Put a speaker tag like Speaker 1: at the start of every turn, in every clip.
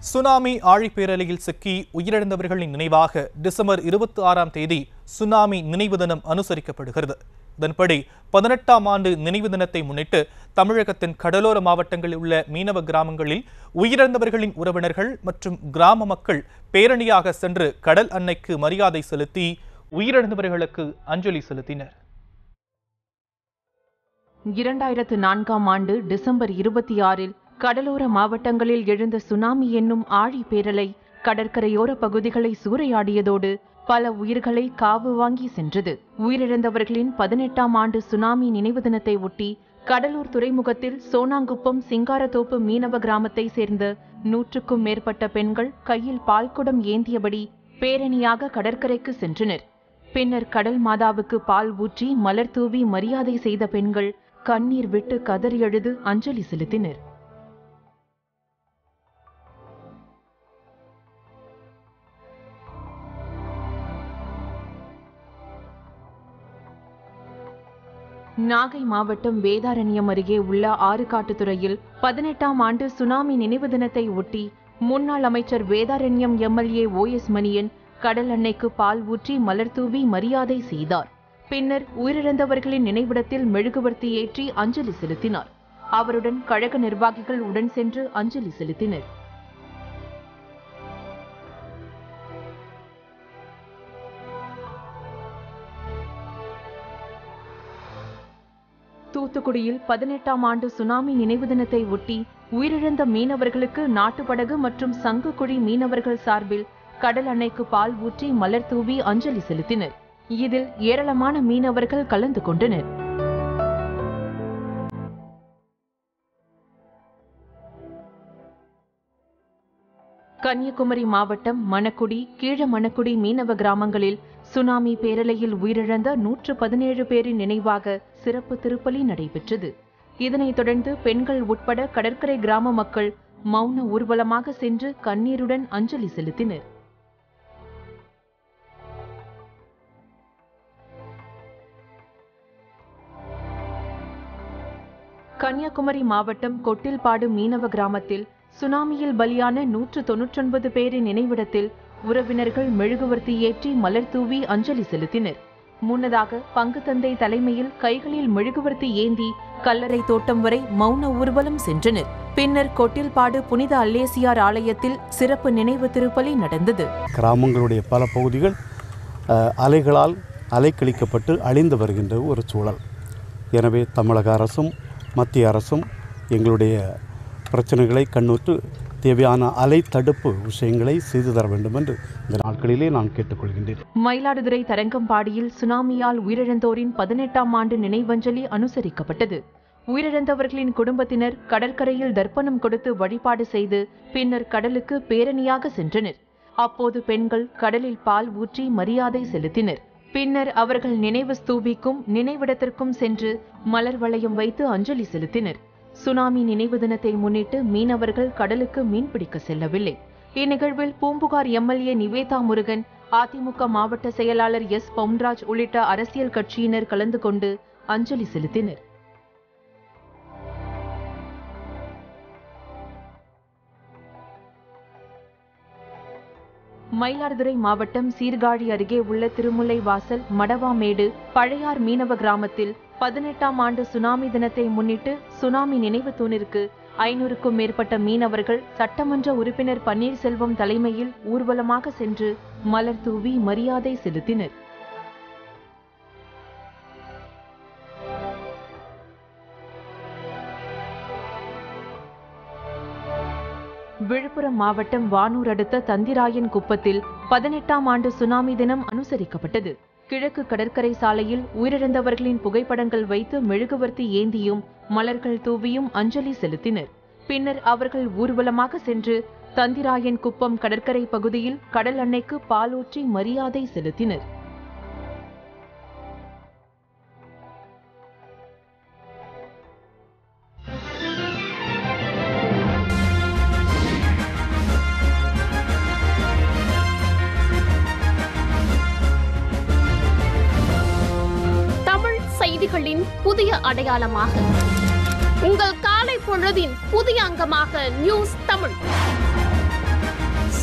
Speaker 1: tsunami ஆழிப்பேரலையில் சிக்கி உயிரிழந்தவர்களின் நினைவாக டிசம்பர் இருபத்தி ஆறாம் தேதி சுனாமி நினைவு தினம் அனுசரிக்கப்படுகிறது இதன்படி பதினெட்டாம் ஆண்டு நினைவு தினத்தை முன்னிட்டு தமிழகத்தின் கடலோர மாவட்டங்களில் உள்ள மீனவ கிராமங்களில் உயிரிழந்தவர்களின் உறவினர்கள் மற்றும் கிராம மக்கள் பேரணியாக சென்று கடல் அன்னைக்கு மரியாதை செலுத்தி உயிரிழந்தவர்களுக்கு அஞ்சலி செலுத்தினர்
Speaker 2: இரண்டாயிரத்து நான்காம் ஆண்டு டிசம்பர் இருபத்தி ஆறில் கடலோர மாவட்டங்களில் எழுந்த சுனாமி என்னும் ஆழி பேரலை கடற்கரையோர பகுதிகளை சூறையாடியதோடு பல உயிர்களை காவு வாங்கி சென்றது உயிரிழந்தவர்களின் பதினெட்டாம் ஆண்டு சுனாமி நினைவு தினத்தை ஒட்டி கடலூர் துறைமுகத்தில் சோனாங்குப்பம் சிங்காரத்தோப்பு மீனவ கிராமத்தை சேர்ந்த நூற்றுக்கும் மேற்பட்ட பெண்கள் கையில் பால்குடம் ஏந்தியபடி பேரணியாக கடற்கரைக்கு சென்றனர் பின்னர் கடல் மாதாவுக்கு பால் ஊற்றி மலர் தூவி மரியாதை செய்த பெண்கள் கண்ணீர் விட்டு கதறி அழுது அஞ்சலி செலுத்தினர் நாகை மாவட்டம் வேதாரண்யம் அருகே உள்ள ஆறுகாட்டுத்துறையில் பதினெட்டாம் ஆண்டு சுனாமி நினைவு தினத்தை ஒட்டி முன்னாள் அமைச்சர் Vedaranyam MLA O S Manian கடல் அன்னைக்கு பால் ஊற்றி மலர் தூவி மரியாதை செய்தார் பின்னர் உயிரிழந்தவர்களின் நினைவிடத்தில் மெழுகுவர்த்தி ஏற்றி அஞ்சலி செலுத்தினார் அவருடன் கழக நிர்வாகிகள் உடன் சென்று அஞ்சலி செலுத்தினர் தூத்துக்குடியில் பதினெட்டாம் ஆண்டு சுனாமி நினைவு தினத்தை ஒட்டி உயிரிழந்த மீனவர்களுக்கு நாட்டுப்படகு மற்றும் சங்குக்குழி மீனவர்கள் சார்பில் கடல் அன்னைக்கு பால் ஊற்றி மலர் தூவி அஞ்சலி செலுத்தினர் இதில் ஏராளமான மீனவர்கள் கலந்து கொண்டனர் கன்னியாகுமரி மாவட்டம் மணக்குடி கீழ மணக்குடி மீனவ கிராமங்களில் சுனாமி பேரலையில் உயிரிழந்த நூற்று பதினேழு பேரின் நினைவாக சிறப்பு திருப்பலி நடைபெற்றது இதனைத் தொடர்ந்து பெண்கள் உட்பட கடற்கரை கிராம மக்கள் மௌன ஊர்வலமாக சென்று கண்ணீருடன் அஞ்சலி செலுத்தினர் கன்னியாகுமரி மாவட்டம் கொட்டில்பாடு மீனவ கிராமத்தில் சுனாமியில் பலியான நூற்று தொன்னூற்றொன்பது பேரின் நினைவிடத்தில் உறவினர்கள் மெழுகுவர்த்தி ஏற்றி மலர் தூவி அஞ்சலி செலுத்தினர் முன்னதாக பங்கு தந்தை தலைமையில் கைகளில் மெழுகுவர்த்தி ஏந்தி கல்லறை தோட்டம் வரை மௌன ஊர்வலம் சென்றனர் பின்னர் கொட்டில்பாடு புனித அல்லேசியார் ஆலயத்தில் சிறப்பு நினைவு திருப்பலி நடந்தது
Speaker 3: கிராமங்களுடைய பல பகுதிகள் அஹ், அலைகளால் அலைக்கழிக்கப்பட்டு அழிந்து வருகின்ற ஒரு சூழல் எனவே தமிழக அரசும் மத்திய அரசும் எங்களுடைய பிரச்சனைகளை கண்ணுற்று தேவையான அலை தடுப்பு விஷயங்களை செய்து தர வேண்டும் என்று இந்த நாட்களிலே நான் கேட்டுக்கொள்கின்றேன்
Speaker 2: மயிலாடுதுறை தரங்கம்பாடியில் சுனாமியால் உயிரிழந்தோரின் பதினெட்டாம் ஆண்டு நினைவஞ்சலி அனுசரிக்கப்பட்டது உயிரிழந்தவர்களின் குடும்பத்தினர் கடற்கரையில் தர்ப்பணம் கொடுத்து வழிபாடு செய்து பின்னர் கடலுக்கு பேரணியாக சென்றனர் அப்போது பெண்கள் கடலில் பால் ஊற்றி மரியாதை செலுத்தினர் பின்னர் அவர்கள் நினைவு ஸ்தூபிக்கும் நினைவிடத்திற்கும் சென்று மலர் வளையம் வைத்து அஞ்சலி செலுத்தினர் சுனாமி நினைவு தினத்தை முன்னிட்டு மீனவர்கள் கடலுக்கு மீன்பிடிக்க செல்லவில்லை இந்நிகழ்வில் பூம்புகார் எம்எல்ஏ நிவேதா முருகன் அதிமுக மாவட்ட செயலாளர் எஸ் பவுன்ராஜ் உள்ளிட்ட அரசியல் கட்சியினர் கலந்து கொண்டு அஞ்சலி செலுத்தினர் மயிலாடுதுறை மாவட்டம் சீர்காழி அருகே உள்ள திருமுல்லை வாசல் மடவாமேடு பழையார் மீனவ கிராமத்தில் பதினெட்டாம் ஆண்டு சுனாமி தினத்தை முன்னிட்டு சுனாமி நினைவு தூணிற்கு ஐநூறுக்கும் மேற்பட்ட மீனவர்கள் சட்டமன்ற உறுப்பினர் பன்னீர்செல்வம் தலைமையில் ஊர்வலமாக சென்று மலர் தூவி மரியாதை செலுத்தினர் விழுப்புரம் மாவட்டம் வானூர் அடுத்த தந்திராயன் குப்பத்தில் பதினெட்டாம் ஆண்டு சுனாமி தினம் அனுசரிக்கப்பட்டது கிழக்கு கடற்கரை சாலையில் உயிரிழந்தவர்களின் புகைப்படங்கள் வைத்து மெழுகுவர்த்தி ஏந்தியும் மலர்கள் தூவியும் அஞ்சலி செலுத்தினர் பின்னர் அவர்கள் ஊர்வலமாக சென்று தந்திராயன் குப்பம் கடற்கரை பகுதியில் கடல் அன்னைக்கு பாலூற்றி மரியாதை செலுத்தினர்
Speaker 4: தமிழ் செய்திகளின் புதிய அடையாளமாக உங்கள் காலை பொழுதின் புதிய அங்கமாக நியூஸ் தமிழ்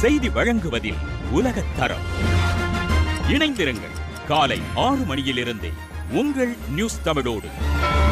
Speaker 5: செய்தி வழங்குவதில் உலகத் தரம் இணைந்திருங்கள் காலை ஆறு மணியிலிருந்தே உங்கள் நியூஸ் தமிழோடு